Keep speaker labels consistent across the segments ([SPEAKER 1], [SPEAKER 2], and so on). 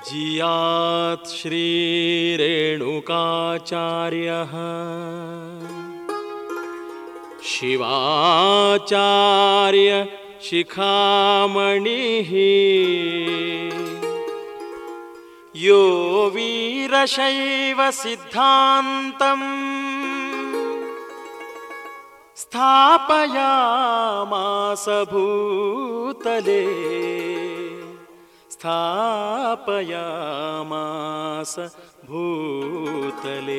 [SPEAKER 1] जियात् श्रीरेणुकाचार्यः शिवाचार्य शिखामणिः यो वीरशैव सिद्धान्तम् स्थापयामास भूतले स्थापयामास भूतले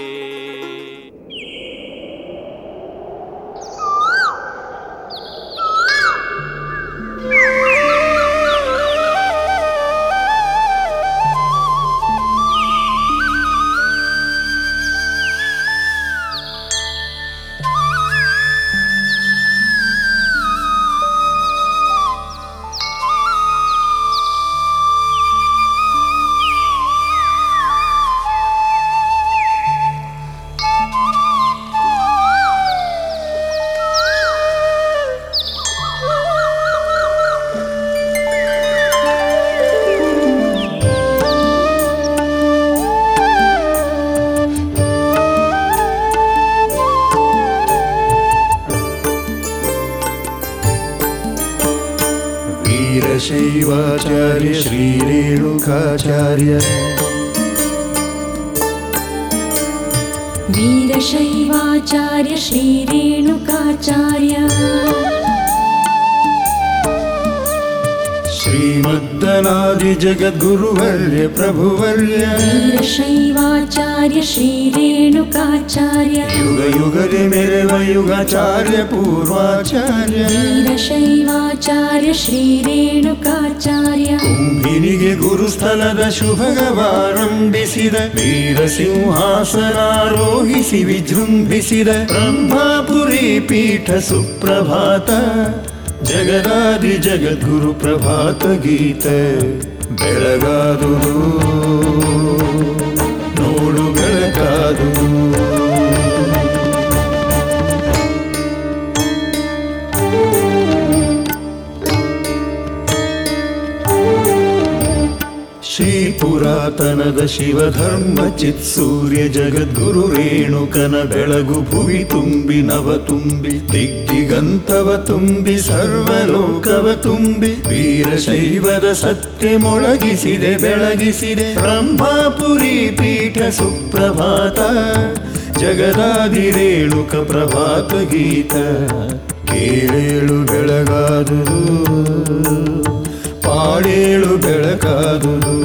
[SPEAKER 2] वीरशैवाचार्य श्रीरेणुकाचार्य
[SPEAKER 3] वीरशैवाचार्य श्रीरेणुकाचार्य
[SPEAKER 2] श्रीमद्दनादिजगद्गुरुवर्य प्रभुवर्य
[SPEAKER 3] वीरशैवाचार्य श्रीरेणुकाचार्य
[SPEAKER 2] युगयुगदि मेरव युगाचार्य पूर्वाचार्ಯ
[SPEAKER 3] वीरशैवाचार्य श्रीरेणुकाचार्य
[SPEAKER 2] ಕುಂಭಿನಿಗೆ ಗುರುಸ್ಥಳದ ಶುಭಗವಾರಂಭಿಸಿದ ವೀರಸಿಂಹಾಸನಾರೋಹಿಸಿ ವಿಜೃಂಭಿಸಿದ ಬ್ರಹ್ಮಾಪುರಿ ಪೀಠ ಸುಪ್ರಭಾತ ಜಗದಾದಿ ಜಗದ್ಗುರು ಪ್ರಭಾತ ಗೀತ ಬೆಳಗಾದುದು ನೋಡು ಬೆಳಕಾದುದು ಶ್ರೀ ಪುರಾತನದ ಶಿವಧರ್ಮ ಚಿತ್ ಸೂರ್ಯ ಜಗದ್ಗುರು ರೇಣುಕನ ಬೆಳಗು ಭುವಿ ತುಂಬಿ ನವ ತುಂಬಿ ದಿಗ್ದಿಗಂತವ ತುಂಬಿ ಸರ್ವಲೋಕವ ತುಂಬಿ ವೀರಶೈವದ ಸತ್ಯ ಮೊಳಗಿಸಿದೆ ಬೆಳಗಿಸಿದೆ ಬ್ರಹ್ಮಾಪುರಿ ಪೀಠ ಸುಪ್ರಭಾತ ಜಗದಾದಿ ರೇಣುಕ ಪ್ರಭಾತ ಗೀತ ಕೇಳೇಳು ಬೆಳಗಾದುದು ಪಾಡೇಳು ಬೆಳಕಾದುದು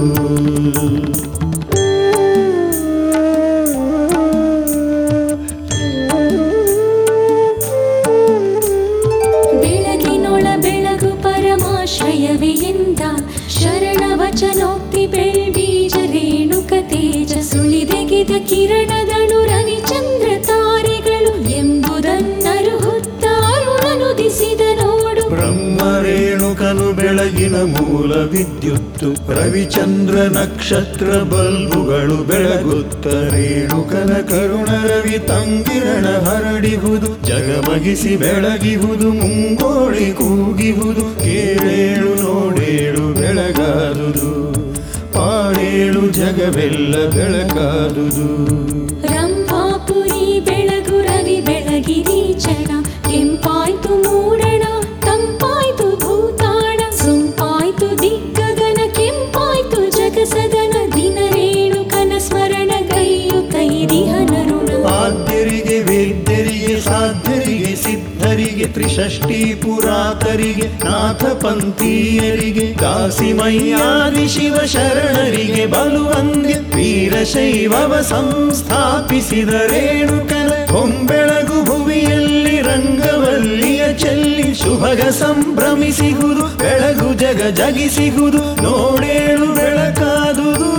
[SPEAKER 3] ಬೆಳಗಿನೊಳ ಬೆಳಗು ಪರಮಾಶ್ರಯವೇ ಎಂದ ಶರಣ ವಚನೋಕ್ತಿ ಬೆಳ್ಬೀಜ ರೇಣುಕ ತೇಜ ಸುಳಿದೆಗೆದ ಕಿರಣದಳು ರವಿಚಂದ್ರ ತಾರೆಗಳು ಎಂಬುದನ್ನರು ಹೊತ್ತಾರುಣನುದಿಸಿದ ನೋಡು
[SPEAKER 2] ಬ್ರಹ್ಮ ರೇಣುಕನು ಬೆಳಗಿನ ಮೂಲ ವಿದ್ಯುತ್ತು ರವಿಚಂದ್ರ ನಕ್ಷತ್ರ ಬಲ್ಬುಗಳು ಬೆಳಗುತ್ತ ರೇಣುಕನ ಕರುಣ ರವಿ ತಂಗಿರಣ ಹರಡಿಹುದು ಜಗಮಗಿಸಿ ಬೆಳಗಿಹುದು ಮುಂಗೋಳಿ ಕೂಗಿಹುದು ಕೇಳೇಳು ನೋಡೇಳು ಬೆಳಗಾದುದು ಪಾಡೇಳು ಜಗವೆಲ್ಲ ಬೆಳಕಾದುದು
[SPEAKER 3] ರಂಭಾಪುರಿ ಬೆಳಗು ರವಿ ಬೆಳಗಿರಿ ಚಣ ಕೆಂಪಾಯ್ತು ಮೂಡಣ ತಂಪಾಯ್ತು ಭೂತಾಣ ಸೊಂಪಾಯ್ತು ದಿಗ್ಗಗನ ಕೆಂಪಾಯ್ತು ಜಗಸದನ ದಿನ ರೇಣುಕನ ಸ್ಮರಣ ಗೈಯು ಕೈದಿಹನರುಣ
[SPEAKER 2] ಆದ್ಯರಿಗೆ ವೇದ್ಯರಿಗೆ ಸಾಧ್ಯರಿಗೆ ಸಿದ್ಧರಿಗೆ ತ್ರಿಷಷ್ಟಿ ಪುರಾತರಿಗೆ ನಾಥ ಪಂಥೀಯರಿಗೆ ಕಾಸಿಮಯ್ಯಾದಿ ಶಿವ ಶರಣರಿಗೆ ಬಲುವಂದ್ಯ ವೀರಶೈವವ ಸಂಸ್ಥಾಪಿಸಿದ ರೇಣುಕನ ಹೊಂಬೆಳಗು ಭುವಿಯಲ್ಲಿ ರಂಗವಲ್ಲಿಯ ಚೆಲ್ಲಿ ಶುಭಗ ಸಂಭ್ರಮಿಸಿಹುದು ಬೆಳಗು ಜಗ ಜಗಿಸಿಹುದು ನೋಡೇಳು ಬೆಳಕಾದುದು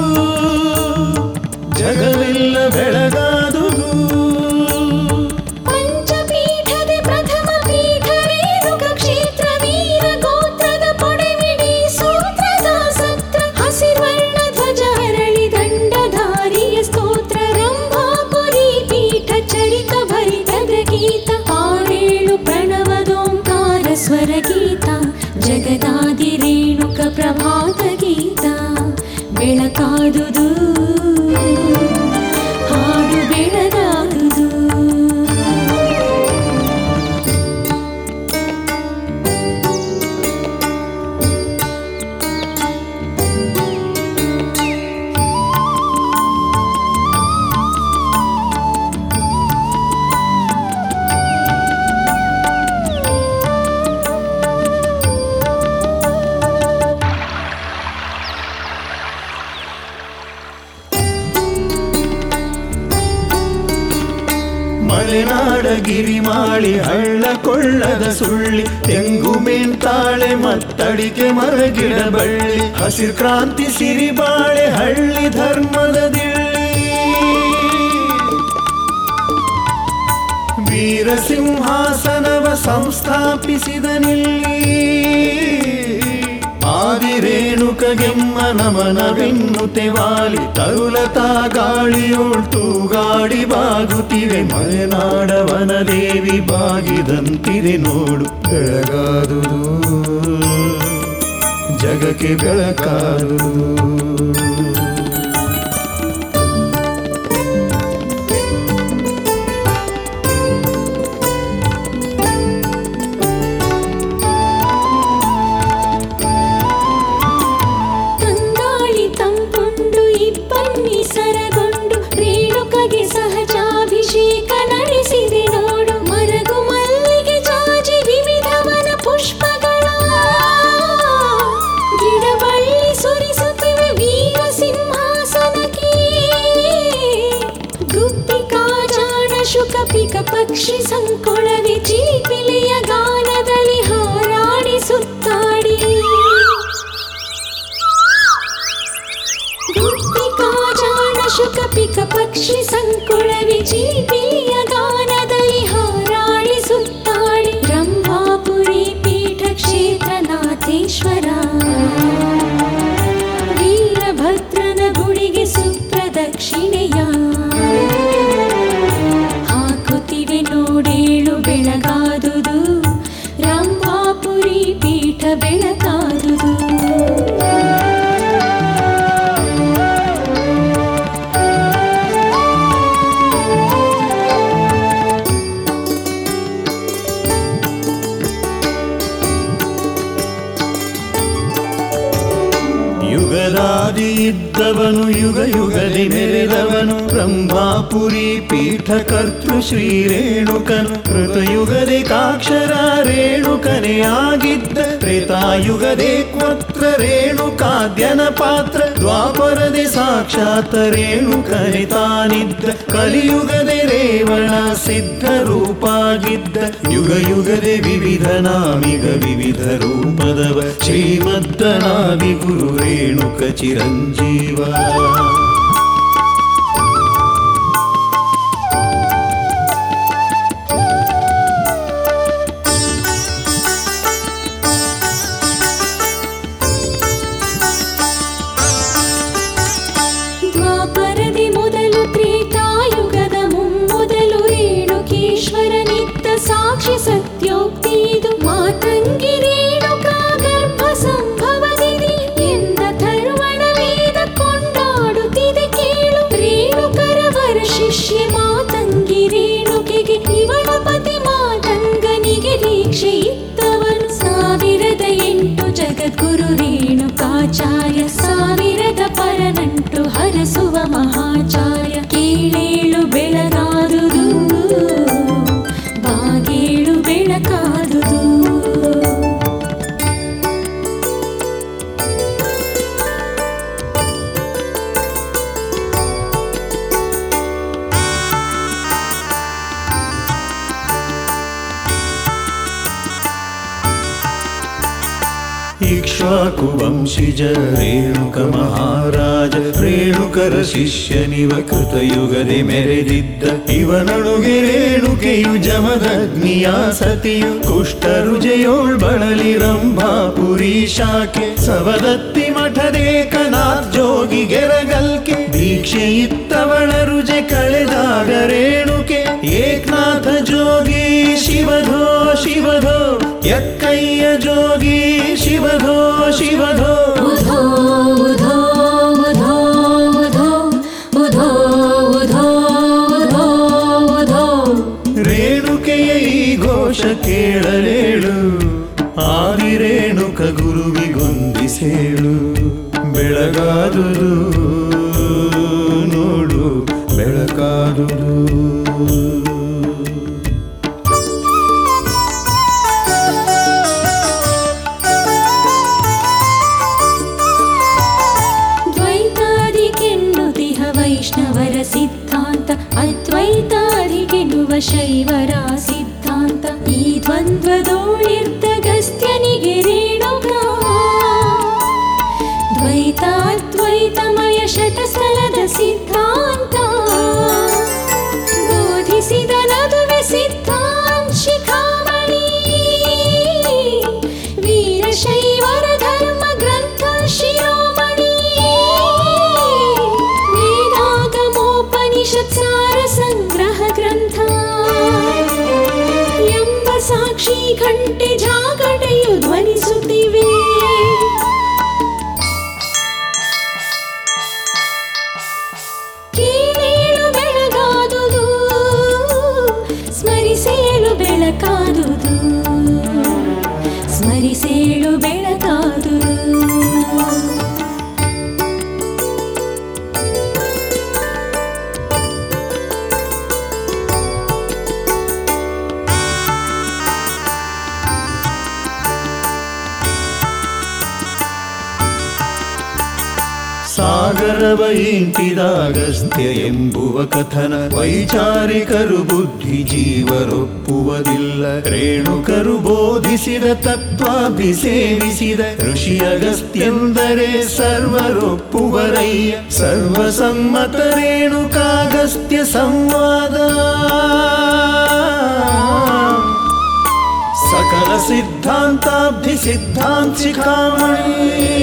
[SPEAKER 2] ಜಗವೆಲ್ಲ ಬೆಳಗಾದುದು
[SPEAKER 3] ಪಂಚಪೀಠದ ಪ್ರಥಮ ಪೀಠ ರೇಣುಕ ಕ್ಷೇತ್ರ ವೀರ ಗೋತ್ರದ ಪೊಡೆಮಿಡಿ ಸೂತ್ರದ ಸತ್ರ ಹಸಿರ್ವರ್ಣ ಧ್ವಜ ಹರಳಿ ದಂಡಧಾರಿಯ ಸ್ತೋತ್ರ ರಂಭಾಪುರಿ ಪೀಠ ಚರಿತ ಭರಿತದ ಗೀತ ಆರೇಳು ಪ್ರಣವದೋಂಕಾರ ಸ್ವರ ಗೀತ ಜಗದಾದಿ ರೇಣುಕ ಪ್ರಭಾತ ಗೀತ ಬೆಳ
[SPEAKER 2] ಮಾಳಿ ಹಳ್ಳ ಕೊಳ್ಳದ ಸುಳ್ಳಿ ತೆಂಗು ಮೆಂತಾಳೆ ಮತ್ತಡಿಕೆ ಮರಗಿಡ ಬಳ್ಳಿ ಹಸಿರು ಕ್ರಾಂತಿ ಸಿರಿಬಾಳೆ ಹಳ್ಳಿ ಧರ್ಮದ ದಿಳ್ಳಿ ವೀರಸಿಂಹಾಸನವ ಸಂಸ್ಥಾಪಿಸಿದ ನಿಲ್ಲಿ ಆದಿರೇಣುಕಗೆಮ್ಮ ನಮನವೆನ್ನುತೆ ವಾಲಿ ತರುಲತಾ ಗಾಳಿಯೋಳ್ತು ಗಾಡಿ ಬಾಗುತ್ತಿವೆ ಮಲೆನಾಡವನ ದೇವಿ ಬಾಗಿದಂತಿದೆ ನೋಡು ಬೆಳಗಾದುದು ಜಗಕ್ಕೆ ಬೆಳಕಾದುದು
[SPEAKER 3] ತಂಗಾಳಿ ತಂಪುಂಡು ಇಬ್ಬನ್ನಿ ಸರಗೊಂಡು ರೇಣುಕಗೆ ಸಹಜಾಭಿಷೇಕ ನಡೆಸಿದೆ ನೋಡು ಮರಗು ಮಲ್ಲಿಗೆ ಜಾಜಿ ವಿವಿಧವನ ಪುಷ್ಪಗಳ ಗಿಡಬಳ್ಳಿ ಸುರಿಸುತ್ತಿವೆ ವೀರ ಸಿಂಹಾಸನಕ್ಕೆ ಗುಬ್ಬಿ ಕಾಜಾಣ ಶುಕ ಪಿಕ ಪಕ್ಷಿ ಸಂಕೊಳವೆ ಚೀಪಿಲಿಯ ಗಾನದಲ್ಲಿ ಹಾರಾಡಿ ಸುತ್ತಾಡಿ ಗುಬ್ಬಿ ಕಾಜಾಣ ಶುಕ ಪಿಕ ಪಕ್ಷಿ ಸಂಕುಳವಿ ಚೀಪಿಯ ಗಾನದಲ್ಲಿ ಹಾರಾಡಿ ಸುತ್ತಾಡಿ ರಂಭಾಪುರಿ ಪೀಠ ಕ್ಷೇತ್ರ ನಾಥೇಶ್ವರ ವೀರಭದ್ರನ ಗುಡಿಗೆ ಸುಪ್ರದಕ್ಷಿಣೆಯ ಹಾಕುತ್ತಿವೆ ನೋಡೇಳು ಬೆಳಗಾದುದು ರಂಭಾಪುರಿ ಪೀಠ ಬೆಳಕಾದುದು
[SPEAKER 2] ಯುಗದಾದಿ ಇದ್ದವನು ಯುಗ ಯುಗದಿ ಮೆರೆದವನು ಬ್ರಹ್ಮಾಪುರಿ ಪೀಠ ಕರ್ತೃ ಶ್ರೀ ರೇಣುಕನು ಕೃತಯುಗದೆ ಕಾಕ್ಷರ ರೇಣುಕನೇ ಆಗಿದ್ದ ತ್ರೇತಾಯುಗದೆ ಕ್ವತ್ರ ರೇಣುಕಾದ್ಯನ ಪಾತ್ರ ದ್ವಾಪರದೆ ಸಾಕ್ಷಾತ್ ರೇಣುಕನೆ ತಾನಿದ್ದ ಕಲಿಯುಗದೆ ರೇವಣ ಸಿದ್ಧ ರೂಪಾಗಿದ್ದ ಯುಗ ಯುಗದೆ ವಿವಿಧ ನಾಮಿಗ ವಿವಿಧ ರೂಪದವ ಶ್ರೀಮದ್ದನಾದಿ ಗುರು ರೇಣುಕ ಚಿರಂಜೀವ
[SPEAKER 3] ದ್ವಾಪರದಿ ಮೊದಲು ತ್ರೇತಾಯುಗದ ಮುಮ್ಮೊದಲು ರೇಣುಕೇಶ್ವರನಿದ್ದ ಸಾಕ್ಷಿ ಸತ್ಯೋಕ್ತಿ ಇದು ಮಾತಂಗಿ ರೇಣುಕಾ ಗರ್ಭ ಸಂಭವದಿದೆ ಎಂದ ಧರ್ಮಣ ವೇದ ಕೊಂಡಾಡುತ್ತಿದೆ ಕೇಳು ರೇಣುಕರ ವರ ಶಿಷ್ಯ ಮಾತಂಗಿ ರೇಣುಕೆಗೆ ಇವಳ ಪತಿ ಮಾತಂಗನಿಗೆ ದೀಕ್ಷೆ ಇತ್ತವನು ಸಾವಿರದ ಎಂಟು ಜಗದ್ಗುರು ರೇಣುಕಾಚಾರ್ಯ ಸಾವಿರದ ಪರನಂಟು ಹರಸುವ ಮಹಾಚಾರ್ಯ ಕೇಳೇಳು ಬೆಳಗಾದುದು ಬಾಗೇಳು ಬೆಳಕಾದುದು
[SPEAKER 2] ಇಕ್ಷ್ವಾಕು ವಂಶಿಜ ರೇಣುಕ ಮಹಾರಾಜ ರೇಣುಕರ ಶಿಷ್ಯನಿವ ಕೃತಯುಗದೆ ಮೆರೆದಿದ್ದ ಇವನೊಳುಗೆ ರೇಣುಕೆಯು ಜಮದಗ್ನಿಯ ಸತಿಯು ಕುಷ್ಠರುಜಯೋಳ್ ಬಳಲಿ ರಂಭಾಪುರಿ ಶಾಖೆ ಸವದತ್ತಿ ಮಠದೇಕನಾಥ್ ಜೋಗಿ ಗೆರಗಲ್ಕೆ ದೀಕ್ಷೆ ಇತ್ತವಳ ರುಜೆ ಕಳೆದಾಗ ರೇಣುಕೆ ಏಕನಾಥ ಜೋಗಿ ಶಿವಧೋ ಶಿವಧೋ ಎಕ್ಕಯ್ಯ ಜೋಗಿ ಶಿವಧೋ ಶಿವಧೋ
[SPEAKER 3] ಉಧೋ ಉಧೋ ಉಧೋ ಉಧೋ ಉಧೋ ಉಧೋ ಉಧೋ ಉಧೋ
[SPEAKER 2] ರೇಣುಕೆಯ ಈ ಘೋಷ ಕೇಳಲೇಳು ಆದಿರೇಣುಕ ಗುರುವಿಗೊಂದಿಸೇಳು ಬೆಳಗಾದುದು ನೋಡು ಬೆಳಕಾದುದು
[SPEAKER 3] ದ್ವೈತಾದಿಗೆನ್ನುತಿಹ ವೈಷ್ಣವರ ಸಿದ್ಧಾಂತ ಅದ್ವೈತಾದಿಗೆನ್ನುವ ಶೈವರ ಸಿದ್ಧಾಂತ ಗಂಟೆ ಜಾಗಟೆಯು ಧ್ವನಿಸುತ್ತಿವೆ ಕೀಳೇಳು ಬೆಳಗಾದುದು ಸ್ಮರಿಸೇಳು ಬೆಳಕಾದುದು ಸ್ಮರಿಸೇಳು ಬೆಳಕಾದುದು
[SPEAKER 2] ಸಾಗರವ ಇಂಟಿದಾಗಸ್ತ್ಯ ಎಂಬುವ ಕಥನ ವೈಚಾರಿಕರು ಬುದ್ಧಿ ಜೀವರೊಪ್ಪುವುದಿಲ್ಲ ರೇಣುಕರು ಬೋಧಿಸಿದ ತತ್ವಾಭಿ ಸೇವಿಸಿದ ಋಷಿ ಅಗಸ್ತ್ಯಂದರೆ ಸರ್ವರೊಪ್ಪುವರಯ್ಯ ಸರ್ವಸಮ್ಮತ ರೇಣುಕಾಗಸ್ತ್ಯ ಸಂವಾದ ಸಕಲ ಸಿದ್ಧಾಂತಾಬ್ಧಿ ಸಿದ್ಧಾಂತಿ ಕಾಮಣಿ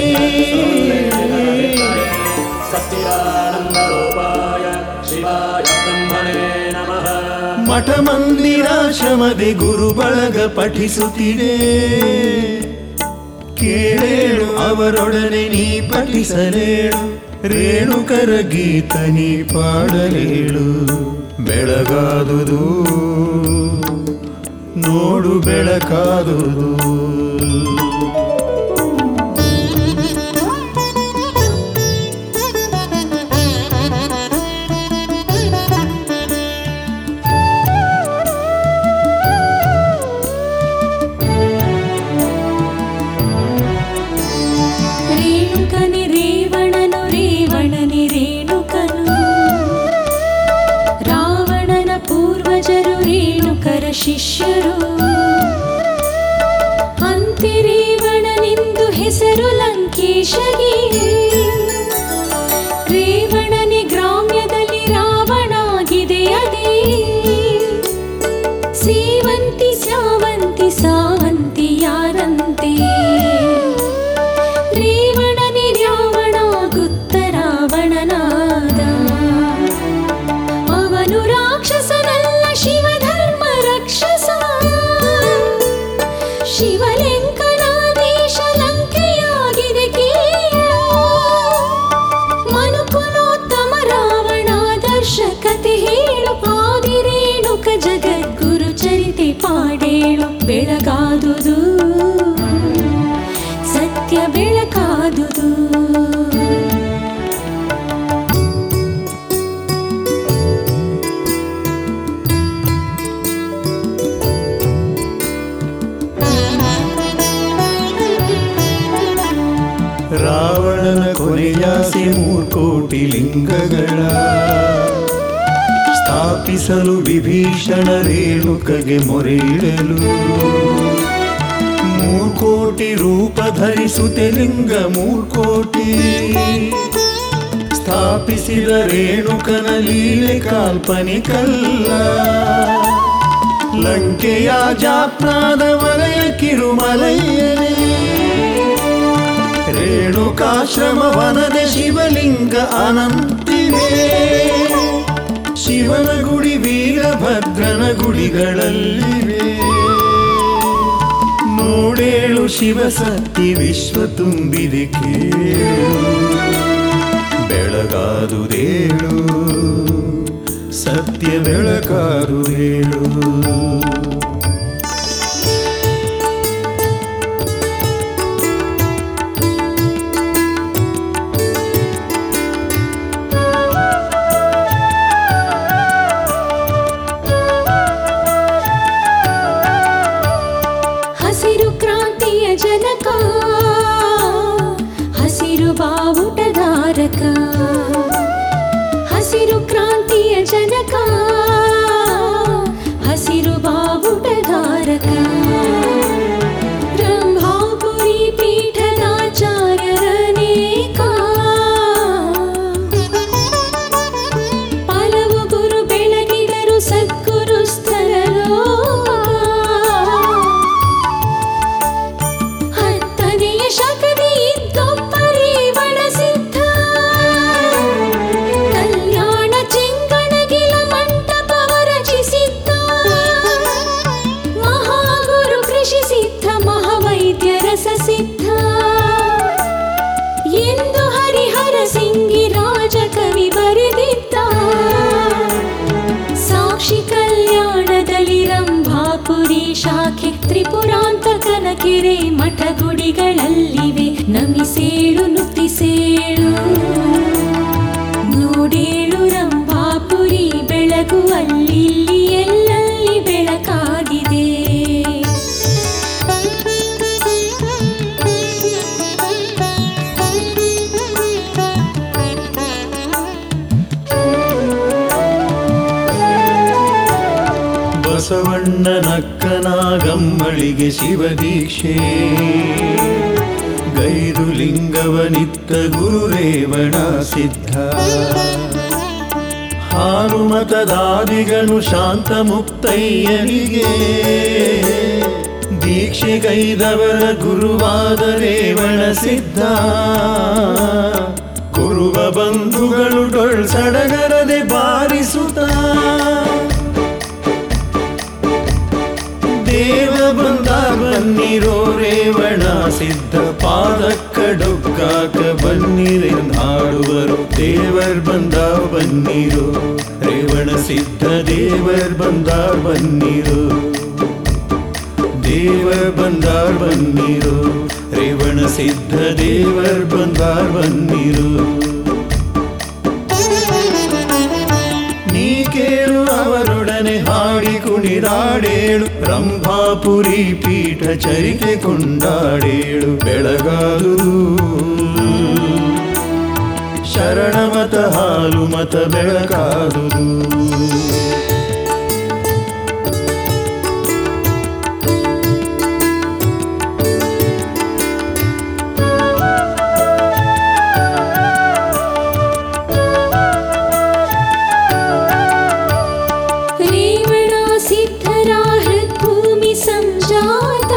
[SPEAKER 2] ಮಠ ಮಂದಿರಾಶ್ರಮದೆ ಗುರು ಬಳಗ ಪಠಿಸುತ್ತಿದೆ ಕೇಳೇಳು ಅವರೊಡನೆ ನೀ ಪಠಿಸಲೇಳು ರೇಣುಕರ ಗೀತ ನೀ ಪಾಡಲೇಳು ಬೆಳಗಾದುದು ನೋಡು ಬೆಳಕಾದುದು
[SPEAKER 3] ರೇಣುಕನೆ ರೇವಣನು ರೇವಣನೆ ರೇಣುಕನು ರಾವಣನ ಪೂರ್ವಜರು ರೇಣುಕರ ಶಿಷ್ಯರು ಅಂತೆ ರೇವಣನೆಂದು ಹೆಸರು ಲಂಕೇಶಗೆ ರೇವಣನೆ ಗ್ರಾಮ್ಯದಲ್ಲಿ ರಾವಣಾಗಿದೆ ಅದೇ ಸೇವಂತಿ ಸ್ಯಾವಂತಿ ಸಾವಂತಿ ಯಾರಂತೆ ರೇವಣನೆ ರಾವಣ ಗುತ್ತ ರಾವಣನಾದ ಅವನು ರಾಕ್ಷಸನಲ್ಲ ಶಿವಧರ್ಮ ರಕ್ಷಸ ಶಿವಲೆಂಕನ ದೇಶ ಲಂಕೆಯಾಗಿದೆ ಕೇಳು ಮನುಕುಲೋತ್ತಮ ರಾವಣಾದರ್ಶ ಕತೆ ಹೇಳು ಆದಿರೇಣುಕ ಜಗದ್ಗುರು ಚರಿತೆ ಪಾಡೇಳು ಬೆಳಗಾದುದು ಸತ್ಯ ಬೆಳಕಾದುದು
[SPEAKER 2] ರಾವಣನ ಕೊನೆಯಾಸೆ ಮೂರ್ಕೋಟಿ ಲಿಂಗಗಳ ಸ್ಥಾಪಿಸಲು ವಿಭೀಷಣ ರೇಣುಕಗೆ ಮೊರೆಯಿಡಲು ಮೂರ್ಕೋಟಿ ರೂಪ ಧರಿಸುತ್ತೆ ಲಿಂಗ ಮೂರ್ಕೋಟಿ ಸ್ಥಾಪಿಸಿದ ರೇಣುಕನ ಲೀಲೆ ಕಾಲ್ಪನಿಕಲ್ಲ ಲಂಕೆಯ ಜಾಪ್ರಾದ ವಲಯ ಕಿರುಮಲಯ್ಯನೇ ರೇಣುಕಾಶ್ರಮ ವನದ ಶಿವಲಿಂಗ ಅನಂತಿವೆ ಶಿವನ ಗುಡಿ ವೀರಭದ್ರನ ಗುಡಿಗಳಲ್ಲಿವೆ ನೋಡೇಳು ಶಿವಸತ್ತಿ ವಿಶ್ವ ತುಂಬಿದೆ ಕೇಳು ಬೆಳಗಾದುದೇಳು ಸತ್ಯ ಬೆಳಕಾದುದೇಳು
[SPEAKER 3] ಹಸಿರು ಕ್ರಾಂತಿಯ ಜನಕ ಹಸಿರು ಬಾವುಟಧಾರಕ ಹಸಿರು ಕ್ರಾಂತಿಯ ಜನಕ ಹಸಿರು ಬಾವುಟಧಾರಕ ರಂಭಾಪುರಿ ಪೀಠದಾಚಾರ್ಯರನೇಕ ಹಲವು ಗುರು ಬೆಳಗಿದರು ಸದ್ಗುರು ಸ್ಥಳಲೋ ಹತ್ತನೆಯ ಶಕದಿ ಇದ್ದೊಬ್ಬ ರೇವಣ ಸಿದ್ಧ ಕೆರೆ ಮಠ ಗುಡಿಗಳಲ್ಲಿವೆ ನಮಿಸೇಳು ನುತಿಸೇಳು ನೋಡೇಳು ರಂಭಾಪುರಿ ಬೆಳಗು ಅಲ್ಲಿ ಎಲ್ಲಲ್ಲಿ ಬೆಳಕಾಗಿದೆ
[SPEAKER 2] ಬಸವಣ್ಣನಕ್ಕನಾಗಮ್ಮಳಿಗೆ ಶಿವದೀಕ್ಷೆ ಗೈದು ಲಿಂಗವನಿತ್ತ ಗುರುರೇವಣ ಸಿದ್ಧ ಹಾನುಮತದಾದಿಗನು ಶಾಂತ ಮುಕ್ತಯ್ಯನಿಗೆ ದೀಕ್ಷೆಗೈದವರ ಗುರುವಾದ ರೇವಣ ಸಿದ್ಧ ಗುರುವ ಬಂಧುಗಳು ಡೊಳ್ ಸಡಗರದೆ ಬಾರಿಸುತ್ತಾ ದೇವ ಬಂದ ಬನ್ನಿರೋ ರೇವಣ ಸಿದ್ಧ ಪಾದಕ್ಕ ಡೊಕ್ಕಾಕ ಬನ್ನಿರೆಂದಾಡುವರು ದೇವರ್ ಬಂದ ಬನ್ನಿರೋ ರೇವಣ ಸಿದ್ಧ ದೇವರ್ ಬಂದ ಬನ್ನಿರೋ ದೇವರ್ ಬಂದಾರ್ ಬನ್ನಿರೋ ರೇವಣ ಸಿದ್ಧ ದೇವರ್ ಬಂದಾರ್ ಬನ್ನಿರೋ ನೀ ಕೇಳು ಅವರೊಡನೆ ಹಾಡಿ ಕುಣಿದಾಡೇಳು ರಂಭಾಪುರಿ ಪೀಠ ಚರಿತೆ ಕೊಂಡಾಡೇಳು ಬೆಳಗಾದುದು ಶರಣಮತ ಹಾಲು ಮತ ಬೆಳಕಾದುದು
[SPEAKER 3] ರೇವಣ ಸಿದ್ಧರ ಹೃದ್ಭೂಮಿ ಸಂಜಾತ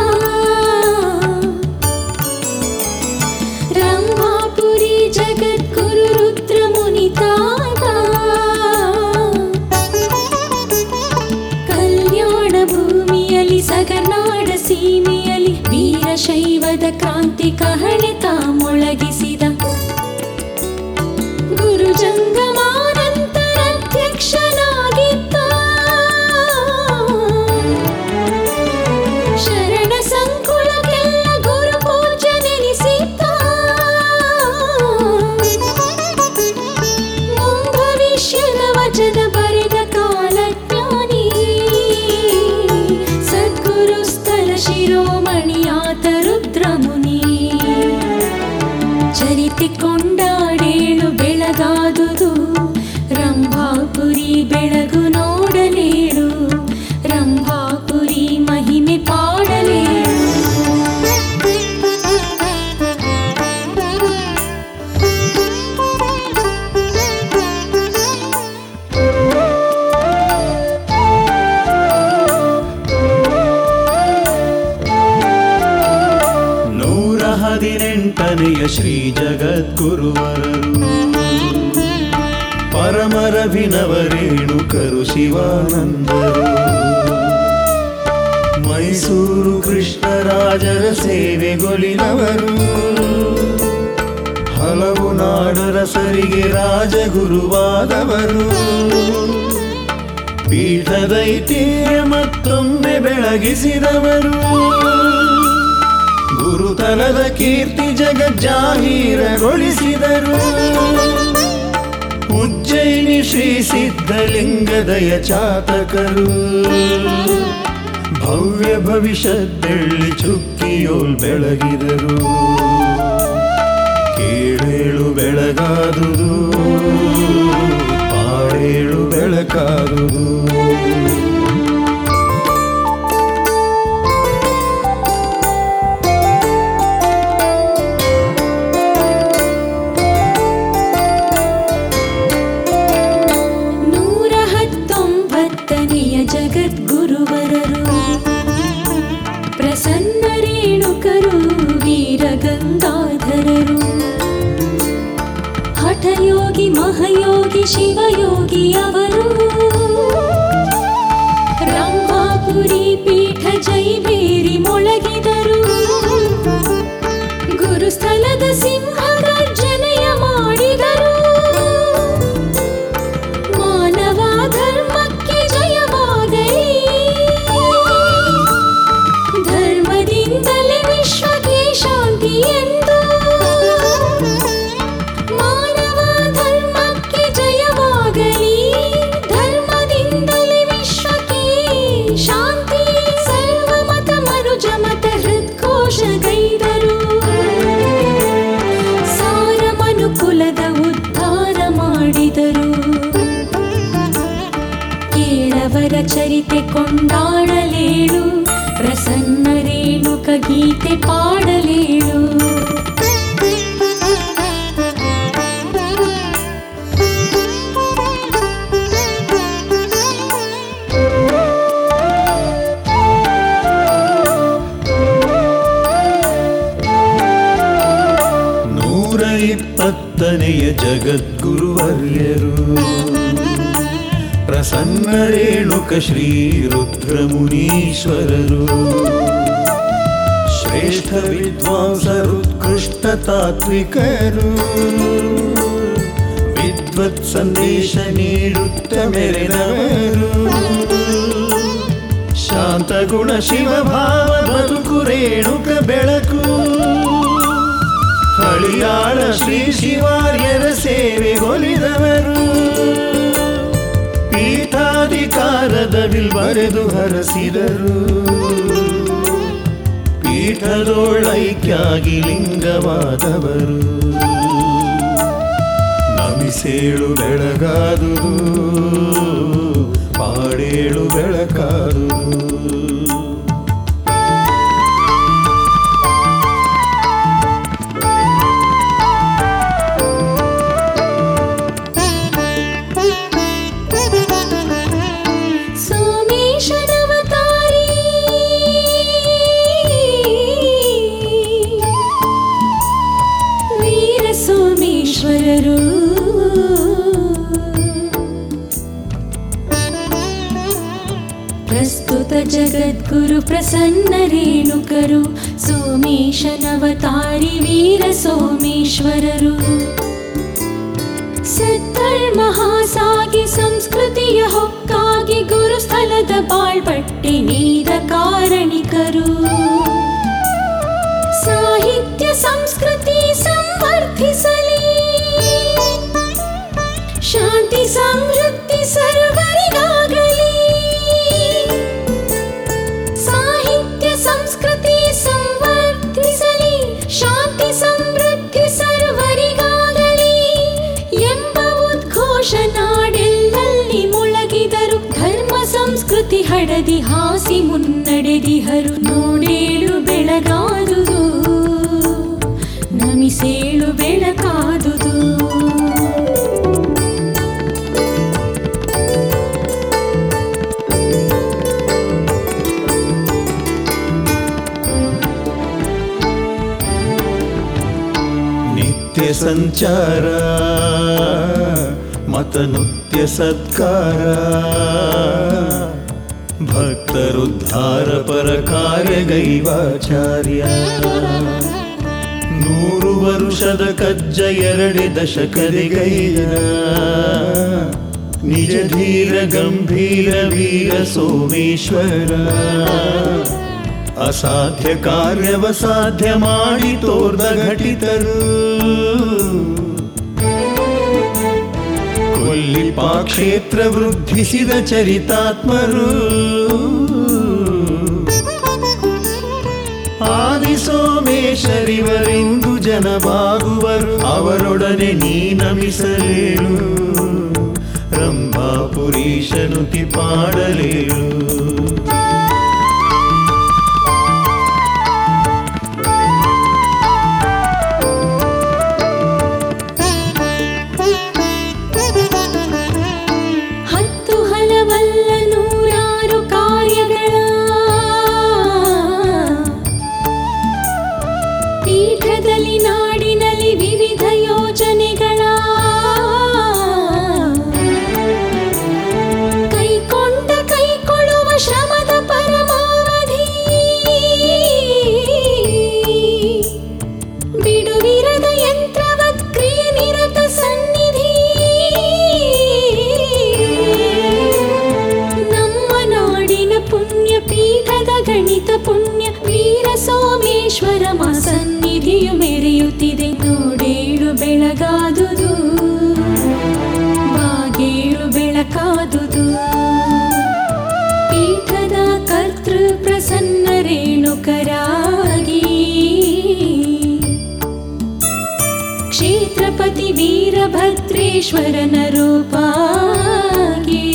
[SPEAKER 3] ರಂಭಾಪುರಿ ಜಗದ್ಗುರು ರುದ್ರ ಮುನಿತಾತ ಕಲ್ಯಾಣ ಭೂಮಿಯಲ್ಲಿ ಸಗನಾಡ ಸೀಮೆಯಲ್ಲಿ ವೀರಶೈವದ ಕ್ರಾಂತಿ ಕಹಳೆತ ಮೊಳಗಿಸಿದ ಗುರು ಜಂಗಮಾನಂತರ ಅಧ್ಯಕ್ಷನಾಗಿದ್ದ ಶರಣ ಸಂಕುಲಕ್ಕೆಲ್ಲ ಗುರು ಪೂಜೆ ನೆನೆಸಿದ್ದ ಭವಿಷ್ಯದ ವಚನ ಬರೆದ ಕಾಲಜ್ಞಾನಿ ಸದ್ಗುರು ಸ್ಥಳ ಶಿರೋಮಣಿಯಾತ ರುದ್ರಮುನಿ ಚರಿತೆ ಕೊಂಡಾಡೇಳು ಬೆಳಗಾದುದು ರಂಭಾಪುರಿ ಬೆಳಗು ನೋಡಲೇಳು ರಂಭಾಪುರಿ ಮಹಿಮೆ ಪಾಡಲೇಳು
[SPEAKER 2] ನೂರ ಹದಿನೆಂಟನೆಯ ಶ್ರೀ ಜಗದ್ಗುರುವರರು ಪರಮರಭಿನವರೇಣುಕರು ಶಿವಾನಂದರು ಮೈಸೂರು ಕೃಷ್ಣರಾಜರ ಸೇವೆಗೊಲಿನವರು ಹಲವು ನಾಡರಸರಿಗೆ ರಾಜಗುರುವಾದವರು ಪೀಠದೈತಿಹ್ಯ ಮತ್ತೊಮ್ಮೆ ಬೆಳಗಿಸಿದವರು ಗುರುತಲದ ಕೀರ್ತಿ ಜಗಜ್ಜಾಹೀರಗೊಳಿಸಿದರು ಉಜ್ಜಯಿನಿ ಶ್ರೀ ಸಿದ್ಧಲಿಂಗದಯ ಚಾತಕರು ಭವ್ಯ ಭವಿಷ್ಯದ್ದೆಳ್ಳಿ ಚುಕ್ಕಿಯೋಲ್ ಬೆಳಗಿದರು ಕೇಳೇಳು ಬೆಳಗಾದುದು ಪಾಡೇಳು ಬೆಳಕಾದುದು
[SPEAKER 3] ನೂರ ಹತ್ತೊಂಬತ್ತನೆಯ ಜಗದ್ಗುರುವರರು ಪ್ರಸನ್ನ ರೇಣುಕರು ವೀರಗಂಗಾಧರರು ಹಠಯೋಗಿ ಮಹಯೋಗಿ ಶಿವಯೋಗಿ ಅವರು ರಂಭಾಪುರಿ ಪೀಠ ಜೈಬೇರಿ ಮೊಳಗಿದರು ಗುರುಸ್ಥಳದ ಸಿಂಹ ಗರ್ಜನೆಯ ಮಾಡಿದರು ಮಾನವ ಧರ್ಮಕ್ಕೆ ಜಯವಾಗಲಿ ಧರ್ಮದಿಂದಲೇ ಘೋಷಗೈದರು ಸಾರ ಮನುಕುಲದ ಉದ್ಧಾರ ಮಾಡಿದರು ಕೇಳವರ ಚರಿತೆ ಕೊಂಡಾಡಲೇಳು ಪ್ರಸನ್ನ ರೇಣುಕ ಗೀತೆ ಪಾಡಲೇಳು
[SPEAKER 2] ನೂರ ಇಪ್ಪತ್ತನೆಯ ಜಗದ್ಗುರುವರ್ಯರು ಪ್ರಸನ್ನ ರೇಣುಕ ಶ್ರೀ ರುದ್ರಮುನೀಶ್ವರರು ಶ್ರೇಷ್ಠ ವಿದ್ವಾಂಸರು ಕೃಷ್ಣ ತಾತ್ವಿಕರು ವಿದ್ವತ್ ಸಂದೇಶ ನೀಡುತ್ತ ಮೆರೆದವರು ಶಾಂತ ಗುಣ ಶಿವಭಾವ ಬದುಕು ರೇಣುಕ ಬೆಳಕು ಹಳಿಯಾಳ ಶ್ರೀ ಶಿವಾರ್ಯರ ಸೇವೆಗೊಲಿದವರು ಪೀಠಾಧಿಕಾರದ ಬಿಲ್ ಬರೆದು ಹರಸಿದರು ಪೀಠದೊಳೈಕ್ಯಾಗಿ ಲಿಂಗವಾದವರು ನಮಿಸೇಳು ಬೆಳಗಾದುದು ಪಾಡೇಳು ಬೆಳಕಾದುದು
[SPEAKER 3] ಸೋಮೇಶನವತಾರಿ ವೀರ ಸೋಮೇಶ್ವರರು ಪ್ರಸ್ತುತ ಜಗದ್ಗುರು ಪ್ರಸನ್ನ ರೇಣುಕರು ಸೋಮೇಶನವತಾರಿ ವೀರ ಸೋಮೇಶ್ವರರು ಸತ್ತರ್ಮ ಹಾಸಾಗಿ ಸಂಸ್ಕೃತಿಯ ಹೊಕ್ಕಾಗಿ ಗುರುಸ್ಥಳದ ಬಾಳ್ಪಟ್ಟೆ ನೀದ ಕಾರಣಿಕರು ಸಾಹಿತ್ಯ ಸಂಸ್ಕೃತಿ ಸಂವರ್ಧಿಸಲಿ ಶಾಂತಿ ಸಮೃದ್ಧಿ ಸರ್ವರಿಗಾಗಲಿ ಸಾಹಿತ್ಯ ಸಂಸ್ಕೃತಿ ಸಂವರ್ಧಿಸಲಿ ಶಾಂತಿ ಸಮೃದ್ಧಿ ಸರ್ವರಿಗಾಗಲಿ ಎಂಬ ಉದ್ಘೋಷ ನಾಡೆಲ್ಲಲ್ಲಿ ಮುಳಗಿದರು ಧರ್ಮ ಸಂಸ್ಕೃತಿ ಹಡದಿ ಹಾಸಿ ಮುನ್ನಡೆದಿಹರು ನೋಡೇಳು ಬೆಳಗಾದುದು ನಮಿಸೇಳು ಬೆಳಕಾದುದು
[SPEAKER 2] ನಿತ್ಯ ಸಂಚಾರ ಮತನುತ್ಯ ಸತ್ಕಾರ ಭಕ್ತರುದ್ಧಾರ ಪರ ಕಾರ್ಯಗೈವಾಚಾರ್ಯ ನೂರು ವರುಷದ ಕಜ್ಜ ಎರಡೆ ದಶಕದಿಗೈದ ನಿಜ ಧೀರ ಗಂಭೀರ ವೀರ ಸೋಮೇಶ್ವರ ಅಸಾಧ್ಯ ಕಾರ್ಯವ ಸಾಧ್ಯ ಮಾಡಿ ತೋರ್ದ ಘಟಿತರು ಕೊಲ್ಲಿಪಾ ಕ್ಷೇತ್ರ ವೃದ್ಧಿಸಿದ ಚರಿತಾತ್ಮರು ಆದಿ ಸೋಮೇಶ್ವರಿವರೆಂದು ಜನವಾಗುವರು ಅವರೊಡನೆ ನೀ ನಮಿಸಲೇಳು ರಂಭಾಪುರೀಶನುತಿ ಪಾಡಲೇಳು
[SPEAKER 3] ಹತ್ತು ಹಲವಲ್ಲ ನೂರಾರು ಕಾರ್ಯಗಳ ಪೀಠದಲ್ಲಿ ನಾಡಿನಲ್ಲಿ ವಿವಿಧ ಯೋಜನೆಗಳ ಕೈಕೊಂಡ ಕೈಕೊಳ್ಳುವ ಶ್ರಮದ ಪರಮಾವಧಿ ಬಿಡುವಿರದ ಯಂತ್ರವತ್ ಕ್ರಿಯೆ ನಿರತ ಸನ್ನಿಧಿ ನಮ್ಮ ನಾಡಿನ ಪುಣ್ಯ ಪೀಠದ ಗಣಿತ ಪುಣ್ಯ ವೀರ ಸೋಮೇಶ್ವರ ಮಾ ಸನ್ನಿಧಿಯು ಮೆರೆಯುತ್ತಿ ವೀರಭದ್ರೇಶ್ವರನ ರೂಪಾಗಿ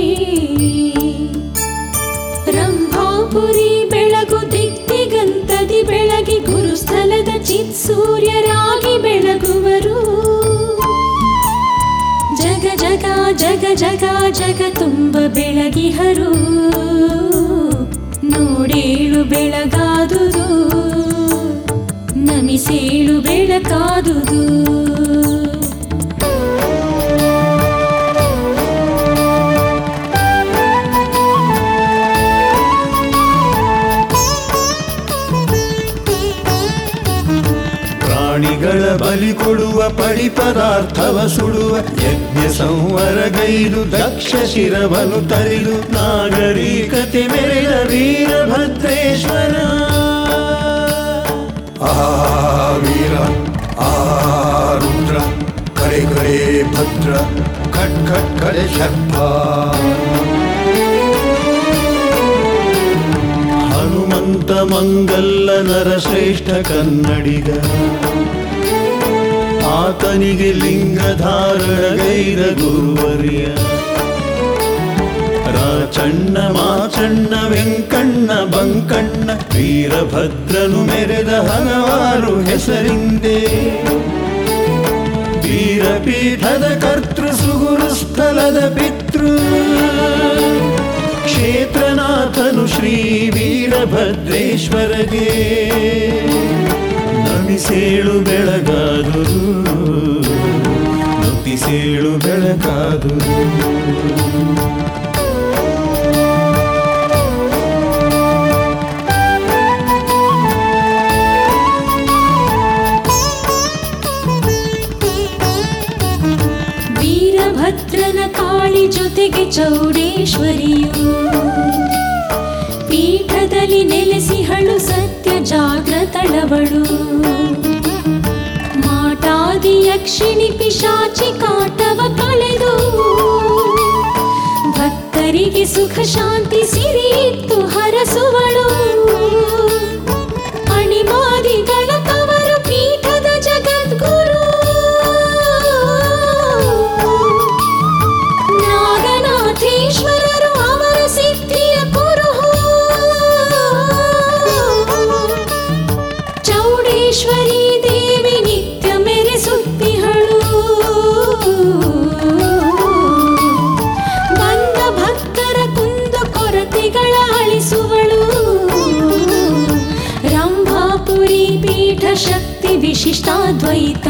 [SPEAKER 3] ರಂಭಾಪುರಿ ಬೆಳಗು ದಿಗ್ದಿಗಂತದಿ ಬೆಳಗಿ ಗುರುಸ್ಥಲದ ಚಿತ್ ಸೂರ್ಯರಾಗಿ ಬೆಳಗುವರು ಜಗ ಜಗ ಜಗ ಜಗ ಜಗ ತುಂಬ ಬೆಳಗಿಹರು ನೋಡೇಳು ಬೆಳಗಾದುದು ನಮಿಸೇಳು ಬೆಳಕಾದುದು
[SPEAKER 2] ಪ್ರಾಣಿಗಳ ಬಲಿ ಕೊಡುವ ಪಡಿ ಪದಾರ್ಥವ ಸುಡುವ ಯಜ್ಞ ಸಂವರಗೈದು ದಕ್ಷ ಶಿರವನು ತರಿದು ನಾಗರಿಕತೆ ಮೆರೆದ ವೀರಭದ್ರೇಶ್ವರ
[SPEAKER 4] ಆ ವೀರ ಆ ರುದ್ರ ಕರೆ ಕರೆ ಭದ್ರ ಖಟ್ ಖಟ್ ಕರೆ ಶರ್ಪ
[SPEAKER 2] ಹನುಮಂತ ಮಂಗಲ್ಲ ನರಶ್ರೇಷ್ಠ ಕನ್ನಡಿಗ ಆತನಿಗೆ ಲಿಂಗಧಾರಣಗೈದ ಗುರುವರ್ಯ ರಾಚಣ್ಣ ಮಾಚಣ್ಣ ವೆಂಕಣ್ಣ ಬಂಕಣ್ಣ ವೀರಭದ್ರನು ಮೆರೆದ ಹಲವಾರು ಹೆಸರಿಂದೆ ವೀರಪೀಠದ ಕರ್ತೃ ಸುಗುರು ಸ್ಥಳದ ಪಿತೃ ಕ್ಷೇತ್ರನಾಥನು ಶ್ರೀ ವೀರಭದ್ರೇಶ್ವರಗೆ ನಮಿಸೇಳು ಬೆಳಗಾದುದು ನುತಿಸೇಳು ಬೆಳಕಾದುದು
[SPEAKER 3] ವೀರಭದ್ರನ ಕಾಳಿ ಜೊತೆಗೆ ಚೌಡೇಶ್ವರಿಯು ಪೀಠದಲ್ಲಿ ನೆಲೆಸಿಹಳು ಸತ್ಯ ಜಾಗ್ರತಳವಳು ಮಾಟಾದಿ ಯಕ್ಷಿಣಿ ಪಿಶಾಚಿ ಕಾಟವ ಕಳೆದು ಭಕ್ತರಿಗೆ ಸುಖ ಶಾಂತಿ ಸಿರಿ ಇತ್ತು ಹರಸುವಳು ಅಣಿಮಾದಿಗಳ ಕವರು ಪೀಠದ ಜಗದ್ಗುರು ನಾಗನಾಥೇಶ್ವರರು ಅವರ ಸಿದ್ಧಿಯ ಕುರುಹು ಚೌಡೇಶ್ವರಿ ದೇವಿ ನಿತ್ಯ ಮೆರೆಸುತ್ತಿಹಳು ಬಂದ ಭಕ್ತರ ಕುಂದು ಕೊರತೆಗಳ ಅಳಿಸುವಳು ರಂಭಾಪುರಿ ಪೀಠ ಶಕ್ತಿ ವಿಶಿಷ್ಟಾದ್ವೈತ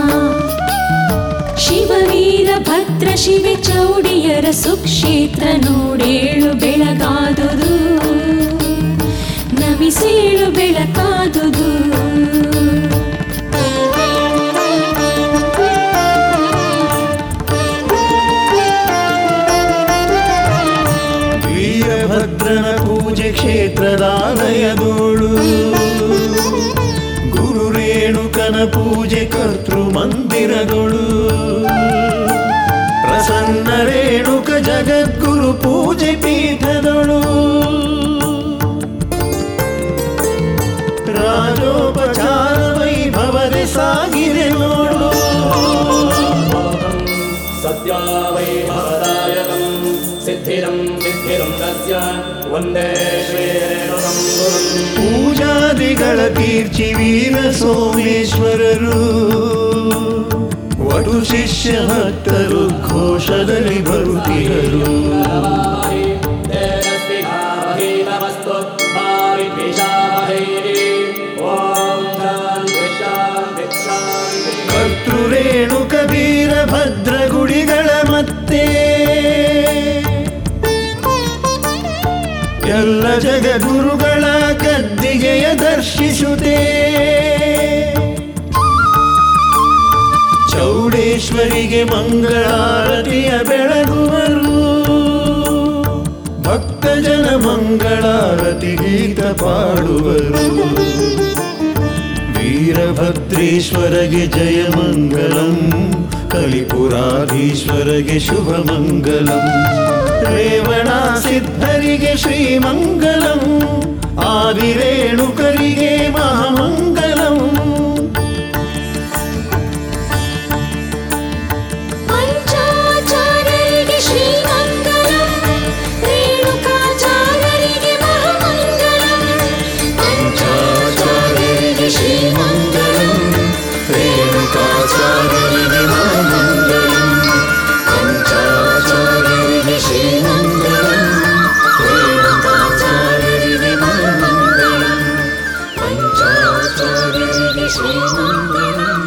[SPEAKER 3] ಶಿವವೀರ ಭದ್ರ ಶಿವೆ ಚೌಡಿಯರ ಸುಕ್ಷೇತ್ರ ನೋಡೇಳು ಬೆಳಗಾದುದು ನಮಿಸೇಳು ಬೆಳಕಾದುದು
[SPEAKER 2] ವೀರಭದ್ರನ ಪೂಜೆ ಕ್ಷೇತ್ರದಾಲಯದೋಳು ಗುರು ರೇಣುಕನ ಪೂಜೆ ಕರ್ತೃ ಮಂದಿರಗಳು ಪ್ರಸನ್ನ ರೇಣುಕ ಜಗದ್ಗುರು ಪೂಜೆ ಪೀಠದಳು ರಾಜೋಪಚಾರ ವೈಭವದೆ ಸಾಗಿದೆ ನೋಡು
[SPEAKER 5] सत्या वै भवदायकम् सिद्धिरं सिद्धिरं तस्य वन्दे श्रीरेणुकं गुरुम्
[SPEAKER 2] ಪೂಜಾದಿಗಳ ತೀರ್ಚಿ ವೀರ ಸೋಮೇಶ್ವರರು ವಟು ಶಿಷ್ಯ ಭಕ್ತರು ಘೋಷದಲ್ಲಿ ಬರುತ್ತಿರರು
[SPEAKER 5] भाहि तेजस्विहाहि नमस्तु भारि पिशामहे ॐ शान्ति शान्ति शान्ति
[SPEAKER 2] ಕರ್ತೃ ರೇಣುಕ ವೀರಭದ್ರ ಗುಡಿಗಳ ಮತ್ತೆ ಎಲ್ಲ ಜಗಗುರುಗಳ ಗದ್ದಿಗೆಯ ದರ್ಶಿಸುತ್ತೆ ಚೌಡೇಶ್ವರಿಗೆ ಮಂಗಳಾರತಿಯ ಬೆಳಗುವರು ಭಕ್ತ ಜನ ಮಂಗಳಾರತಿ ಗೀತ ಪಾಡುವರು ವೀರಭದ್ರೇಶ್ವರಗೆ ಜಯ ಮಂಗಲಂ ಕಲಿಪುರಾಧೀಶ್ವರಗೆ ಶುಭ ಮಂಗಲಂ ರೇವಣ ಸಿದ್ಧರಿಗೆ ಶ್ರೀಮಂಗಲಂ ಆದಿರೇಣುಕರಿಗೆ ಮಹಾಮಂಗಲಂ
[SPEAKER 3] ಸರ್ವಾಚಾರ್ಯರಿಗೆ ಶ್ರೀಮಂದಿರಂ